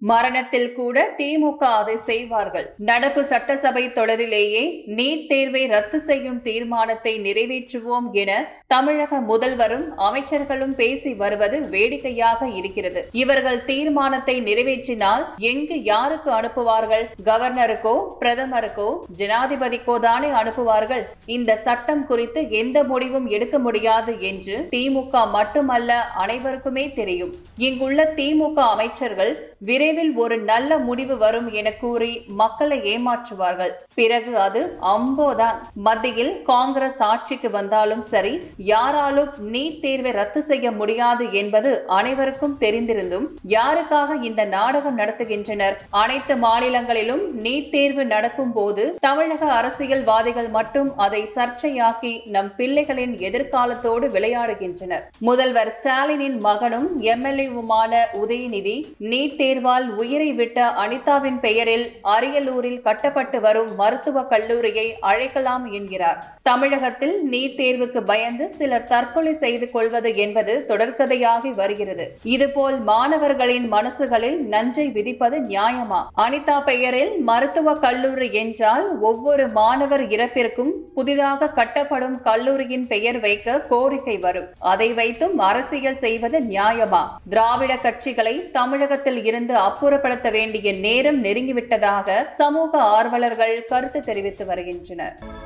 மரணத்தில் கூட திமுக அதை செய்வார்கள் நடப்பு சட்டசபை தொடரிலேயே நீட் தேர்வை ரத்து செய்யும் தீர்மானத்தை நிறைவேற்றுவோம் என தமிழக முதல்வரும் அமைச்சர்களும் பேசி வருவது வேடிக்கையாக இருக்கிறது இவர்கள் தீர்மானத்தை நிறைவேற்றினால் எங்கு யாருக்கு அனுப்புவார்கள் கவர்னருக்கோ பிரதமருக்கோ ஜனாதிபதிக்கோ தானே அனுப்புவார்கள் இந்த சட்டம் குறித்து எந்த முடிவும் எடுக்க முடியாது என்று திமுக மட்டுமல்ல அனைவருக்குமே தெரியும் இங்குள்ள திமுக அமைச்சர்கள் விரைவில் ஒரு நல்ல முடிவு வரும் என கூறி மக்களை ஏமாற்றுவார்கள் பிறகு அது அம்போதான் மத்தியில் காங்கிரஸ் ஆட்சிக்கு வந்தாலும் சரி யாராலும் நீட் தேர்வை ரத்து செய்ய முடியாது என்பது அனைவருக்கும் தெரிந்திருந்தும் யாருக்காக இந்த நாடகம் நடத்துகின்றனர் அனைத்து மாநிலங்களிலும் நீட் தேர்வு நடக்கும் போது தமிழக அரசியல்வாதிகள் மட்டும் அதை சர்ச்சையாக்கி நம் பிள்ளைகளின் எதிர்காலத்தோடு விளையாடுகின்றனர் முதல்வர் ஸ்டாலினின் மகனும் எம்எல்ஏவுமான உதயநிதி நீட் தேர்வால் உயிரை விட்ட அனிதாவின் பெயரில் அரியலூரில் கட்டப்பட்டு வரும் மருத்துவக் கல்லூரியை அழைக்கலாம் என்கிறார் தமிழகத்தில் நீட் தேர்வுக்கு பயந்து சிலர் தற்கொலை செய்து கொள்வது என்பது தொடர்கதையாகி வருகிறது இதுபோல் மாணவர்களின் மனசுகளில் நஞ்சை விதிப்பது நியாயமா அனிதா பெயரில் மருத்துவக் கல்லூரி என்றால் ஒவ்வொரு மாணவர் இறப்பிற்கும் புதிதாக கட்டப்படும் கல்லூரியின் பெயர் வைக்க கோரிக்கை வரும் அதை வைத்தும் அரசியல் செய்வது நியாயமா திராவிட கட்சிகளை தமிழகத்தில் இருந்து அப்புறப்படுத்த வேண்டிய நேரம் நெருங்கிவிட்டதாக சமூக ஆர்வலர்கள் கருத்து தெரிவித்து வருகின்றனர்